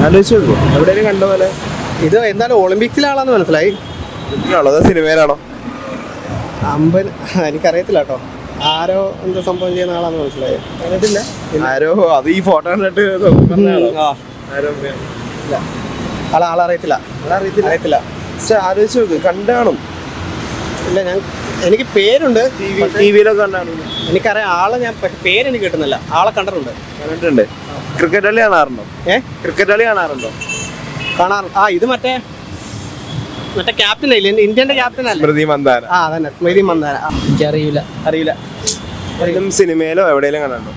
ആലോചിച്ച് നോക്കൂ എവിടെയും കണ്ട പോലെ ഇത് എന്തായാലും ഒളിമ്പിക്സിലാണെന്ന് മനസ്സിലായി ഇതിലാണോ അതോ സിനിമയിലാണോ അമ്പൻ എനിക്കറിയത്തില്ല കേട്ടോ ആരോ എന്തോ സംഭവം ചെയ്യുന്ന ആളാന്ന് മനസ്സിലായി കണ്ടിട്ടില്ല ആരോ അത് ഈ ഫോട്ടോ കണ്ടിട്ട് നോക്കുന്നതാണോ? ആ ആരോ ഇല്ല ആളെ ആളറിയത്തില്ല അറിയത്തില്ല അറിയത്തില്ല പക്ഷെ ആലോചിച്ച് നോക്ക് കണ്ടു കാണും ഇല്ല ഞാൻ എനിക്ക് പേരുണ്ട് ടി വിയിലൊക്കെ കണ്ടാണ് എനിക്കറിയാം ആളെ ഞാൻ പേ- പേര് എനിക്ക് കിട്ടുന്നില്ല ആളെ കണ്ടിട്ടുണ്ട് കണ്ടിട്ടുണ്ട് ക്രിക്കറ്റ് കളി കാണാറുണ്ടോ ഏ ക്രിക്കറ്റ് കളി കാണാറുണ്ടോ കാണാറ് ആ ഇത് മറ്റേ മറ്റേ ക്യാപ്റ്റൻ ഇല്ലേ ഇന്ത്യന്റെ ക്യാപ്റ്റൻ അല്ലേ സ്മൃതി മന്ദാന ആ അതന്നെ സ്മൃതി മന്ദാന ആ, എനിക്കറിയില്ല അറിയില്ല ഇതും സിനിമയിലോ എവിടെയെങ്കിലും കണ്ടോ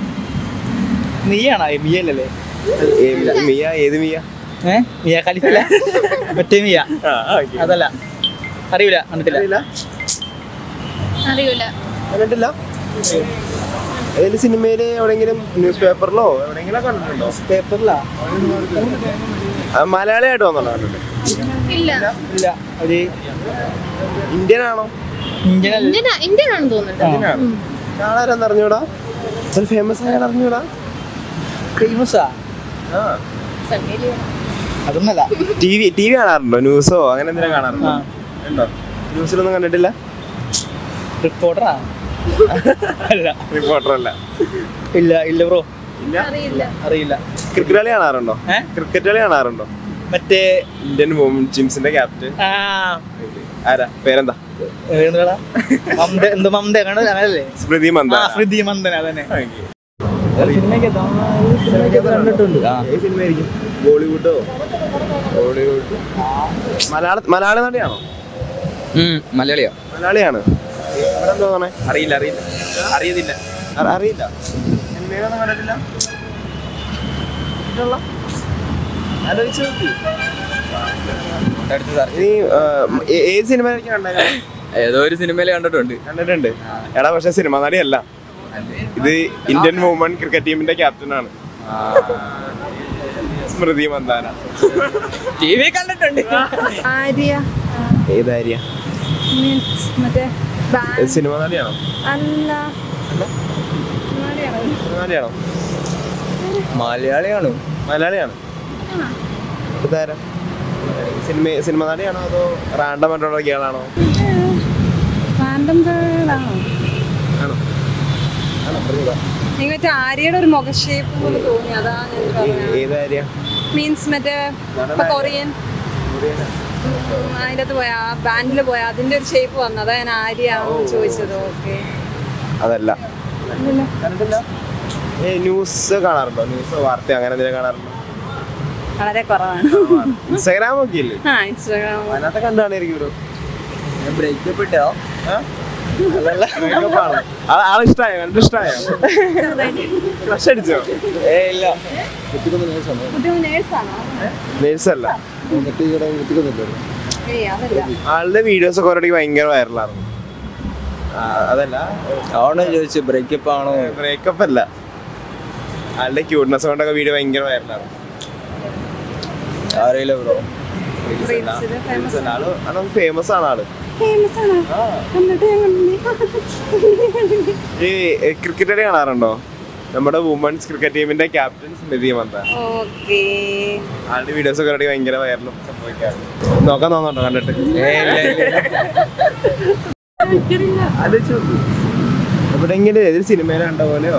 നീയാണോ മിയല്ലേ മിയ ഏത് മിയ ഏ മിയ ഖലീഫല്ല മറ്റേ മിയ അതല്ല അറിയില്ല കണ്ടിട്ടില്ല അറിയില്ല അറിയൂല കണ്ടിട്ടില്ല ഏത് സിനിമയില് എവിടെയെങ്കിലും ന്യൂസ് പേപ്പറിലോ എവിടെയെങ്കിലും കണ്ടിട്ടുണ്ടോ പേപ്പറിലാ ആ, മലയാളിയായിട്ട് വന്നോ കണ്ടിട്ട് ഇല്ല ഇല്ല ഒരു ഇന്ത്യൻ ആണോ ഇന്ത്യൻ അല്ല ഇന്ത്യൻ ഇന്ത്യൻ ആണെന്ന് തോന്നുന്നുണ്ട് കാണാരെന്ന് അറിഞ്ഞൂടാ ഒരു ഫേമസ് ആയ അറിഞ്ഞൂടാ ഫേമസാ ആ സണ്ണി ലിയോൺ. അതൊന്നല്ല ടി വി ടി വി കാണാറുണ്ടോ ന്യൂസോ അങ്ങനെ എന്തെങ്കിലും കാണാറുണ്ടോ ആ. ഉണ്ടോ ന്യൂസിലൊന്നും കണ്ടിട്ടില്ല റിപ്പോർട്ടറാ അല്ല റിപ്പോർട്ടർ അല്ല ഇല്ല ഇല്ല ബ്രോ അറിയില്ല അറിയില്ല ക്രിക്കറ്റ് കളി കാണാറുണ്ടോ ഏ? ക്രിക്കറ്റ് കളി കാണാറുണ്ടോ മറ്റേ ഇന്ത്യൻ വുമൻ ടീംസിന്റെ ക്യാപ്റ്റൻ ആ ആരാ പേരെന്താ എന്തുവാടാ? മമത എന്തോ മമത കണ്ടു അങ്ങനല്ലേ സ്മൃതി ആ മന്ദാന സ്മൃതി മന്ദന അതന്നെ Okay. സിനിമയൊക്കെ സിനിമയൊക്കെ കണ്ടിട്ടുണ്ട് ആ ഏത് സിനിമയായിരിക്കും ബോളിവുഡോ ബോളിവുഡ് മലയാള മലയാള നടിയാണോ മലയാളിയോ മലയാളിയാണ് ഇവിടെ എന്താ തോന്നണേ അറിയില്ല അറിയില്ല അറിയത്തില്ല അ- അറിയില്ല സിനിമയിലൊന്നും കണ്ടിട്ടില്ല ഇല്ലല്ലോ. ആലോചിച്ച് നോക്ക്. ഇനി ആ, ഏ- ഏത് സിനിമയിലേക്ക് കണ്ടായിരുന്നു ഏതോ ഒരു സിനിമയിൽ കണ്ടിട്ടുണ്ട് കണ്ടിട്ടുണ്ട് എടാ പക്ഷെ സിനിമ നടിയല്ല ഇത് ഇന്ത്യൻ വുമൺ ക്രിക്കറ്റ് ടീമിന്റെ ക്യാപ്റ്റനാണ് സ്മൃതി മന്ദാന ടി വി കണ്ടിട്ടുണ്ട് ആര്യ ഏതാര്യ മീൻസ് മറ്റേ ബാ- ഏത് സിനിമ നടിയാണോ അല്ല സിനിമ നടിയാണോ മലയാളിയാണ് മലയാളിയാണ് ഇതാരാ സിനിമ സിനിമ നടിയാണോ അതോ റാൻഡം ആയിട്ടുള്ള കേളാണോ റാൻഡം ഗേളാണോ ആണോ ആണോ പറഞ്ഞതാ. എനിക്ക് മറ്റേ ആര്യയുടെ ഒരു മുഖ ഷേപ്പ് പോലെ തോന്നി അതാ ഞാൻ ഏ- പറഞ്ഞത് ഏതാര്യ മീൻസ് മറ്റേ ഇപ്പൊ കൊറിയൻ ഉം, അതിൻ്റെ അകത്ത് പോയ ആ ബാൻഡിൽ പോയ അതിന്റെ ഒരു ഷേപ്പ് വന്നു അതാ ഞാൻ ആര്യാണെന്ന് ചോദിച്ചത് ഓക്കെ അതല്ല കണ്ടിട്ടില്ല ഏ ന്യൂസ് കാണാറുണ്ടോ ന്യൂസ് വാർത്ത അങ്ങനെ എന്തെങ്കിലും കാണാറുണ്ടോ വളരെ കുറവാണ് ഇൻസ്റ്റാഗ്രാം ഒക്കെ ഇല്ലേ ആ ഇൻസ്റ്റാഗ്രാം അതിനകത്ത് കണ്ടാണിരിക്കും ബ്രോ ബ്രേക്കപ്പ് ഇട്ടോ Breakup ആണോ? ആ- ആളെ ഇഷ്ടായോ കണ്ടിട്ട് ഇഷ്ടായോ ക്രഷ് അടിച്ചോ ഏ ഇല്ല കുട്ടി നേഴ്സാണോ നേഴ്സ് അല്ല ഏയ് അതല്ല ആളുടെ വീഡിയോസ് ഒക്കെ ഒരിടയ്ക്ക് ഭയങ്കര വൈറലായിരുന്നു അതല്ല ആണോ ചോദിച്ചു ബ്രേക്കപ്പ് ആണോ ബ്രേക്കപ്പ് അല്ല ആളുടെ ക്യൂട്ട്നെസ് കൊണ്ടൊക്കെ വീഡിയോ ഭയങ്കര വൈറലായിരുന്നു അറിയില്ല ബ്രോ റീൽസിൽ ഫേമസ് ഫേമസ് ആണ് ആള് ഫേമസ് ആണോ എന്നിട്ട് ഞാൻ കണ്ടില്ലേ? ഈ ക്രിക്കറ്റ് കളി കാണാറുണ്ടോ നമ്മുടെ വുമൻസ് ക്രിക്കറ്റ് ടീമിന്റെ ക്യാപ്റ്റൻ സ്മൃതി മന്ദ ഓക്കേ ആളുടെ വീഡിയോസ് ഒക്കെ ഒരിടയ്ക്ക് ഭയങ്കര വൈറലും സംഭവിക്കാറുണ്ട് നോക്കാൻ തോന്നുന്നുണ്ടോ കണ്ടിട്ട് ആലോചിച്ച് നോക്ക്. എവിടെയെങ്കിലും ഏതൊരു സിനിമയിൽ കണ്ട പോലെയോ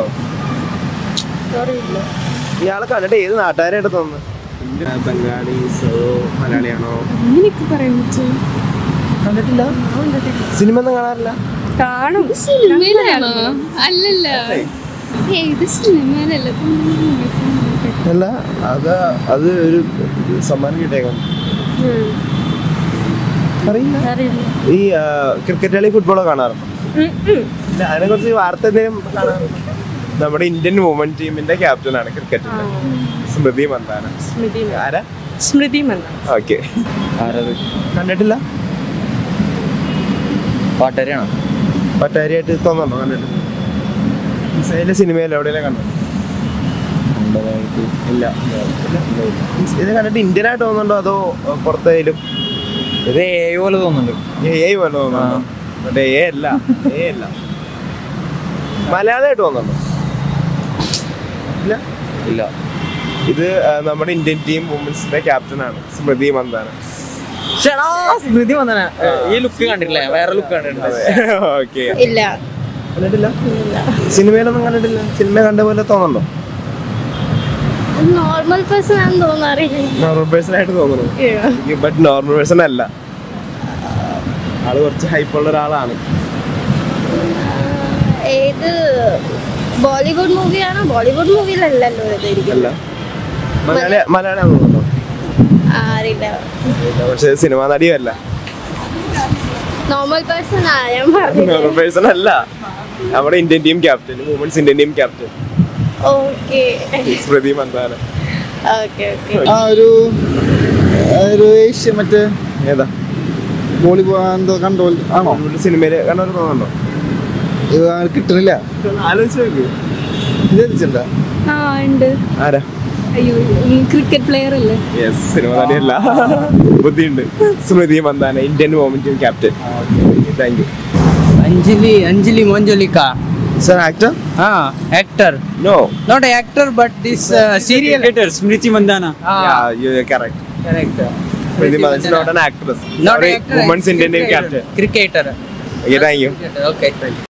ഇയാളെ കണ്ടിട്ട് ഏത് നാട്ടുകാരായിട്ട് തോന്നുന്നു ബംഗാളീസോ മലയാളിയാണോ അങ്ങനെയൊക്കെ പറയാൻ പറ്റും കണ്ടിട്ടില്ല സിനിമ ഒന്നും കാണാറില്ല കാണും സിനിമയിലാണോ അല്ലല്ല ഏത് സിനിമയിലല്ല അല്ല അത് അത് ഒരു സമ്മാനം കിട്ടിയേക്കാം അറിയില്ല ഈ ക്രിക്കറ്റ് കളി ഫുട്ബോളോ കാണാറുണ്ടോ ഇല്ല അതിനെ കുറിച്ച് വാർത്ത എന്തെങ്കിലും കാണാറുണ്ടോ നമ്മുടെ ഇന്ത്യൻ വുമൻ ടീമിന്റെ ക്യാപ്റ്റനാണ് ക്രിക്കറ്റിന്റെ സ്മൃതി മന്ദാന സ്മൃതി ആരാ സ്മൃതി മന്ദ ഓക്കെ ആരത് കണ്ടിട്ടില്ല പാട്ടരിയാണോ പറ്റാരിയായിട്ട് തോന്നുന്നുണ്ടോ കണ്ടിട്ട് ഇസ്രായേലിലെ സിനിമയിൽ എവിടെയെങ്കിലും കണ്ടോ ഇല്ല ഇത് കണ്ടിട്ട് ഇന്ത്യൻ ആയിട്ട് തോന്നുന്നുണ്ടോ അതോ പുറത്തേലും ഇത് ഏ പോലെ തോന്നുന്നുണ്ട് എ ഐ പോലെ തോന്നുന്നുണ്ടോ മറ്റേ എ അല്ല എ അല്ല മലയാളമായിട്ട് തോന്നുന്നുണ്ടോ ഇല്ല ഇല്ല ഇത് ആ, നമ്മുടെ ഇന്ത്യൻ ടീം വുമൻസിന്റെ ക്യാപ്റ്റനാണ് സ്മൃതി മന്ദാന ഷെടാ, സ്മൃതി വന്നന ഈ ലുക്ക് കണ്ടിട്ടില്ലേ വേറെ ലുക്ക് കണ്ടിട്ടുണ്ട് ഓക്കെ ഇല്ല കണ്ടിട്ടില്ല സിനിമയിലൊന്നും കണ്ടിട്ടില്ല സിനിമ കണ്ട പോലെ തോന്നുന്നുണ്ടോ നോർമൽ പേഴ്സൺ ആണെന്ന് തോന്നാറില്ല നോർമൽ പേഴ്സൺ ആയിട്ട് തോന്നുന്നു ബട്ട് നോർമൽ പേഴ്സൺ അല്ല ആള് കുറച്ച് ഹൈപ്പുള്ള ഒരാളാണ് ഏത് ബോളിവുഡ് മൂവിയാണോ ബോളിവുഡ് മൂവിയിലല്ലല്ലോ ഇത് അല്ല ഇരിക്കുന്നത് മലയാളി മലയാളം തോന്നുന്നുണ്ടോ അറിയില്ല ഇല്ല, പക്ഷെ സിനിമ നടിയല്ല നോർമൽ പേഴ്സൺ ആ ഞാൻ പറഞ്ഞു നോർമൽ പേഴ്സൺ അല്ല നമ്മുടെ Indian team captain women's Indian team captain okay Smriti Mandhana okay okay ആ ഒരു ഒരു ഏഷ്യ മറ്റേ ഏതാ വോളിബോൾ എന്തോ കണ്ടോ ആണോ ബോളിവുഡ് സിനിമയില് കണ്ടവർ തോന്നുന്നുണ്ടോ ഇത് അങ്ങനെ കിട്ടണില്ല ആലോചിച്ച് നോക്ക് വിചാരിച്ചിട്ടുണ്ടോ ആ ഉണ്ട് ആരാ അയ്യോ ക്രിക്കറ്റ് പ്ലെയർ അല്ലേ യെസ് സിനിമ നടിയല്ല ബുദ്ധിയുണ്ട് Smriti Mandhana Indian woman team captain thank you Anjali Anjali മോഞ്ജലിക്ക സർ ആക്ടർ ആ actor no not actor but this serial cricketer Smriti Mandhana correct Smriti Mandhana is not an actress Not Sorry, actor, women's Indian team captain cricketer okay thank you okay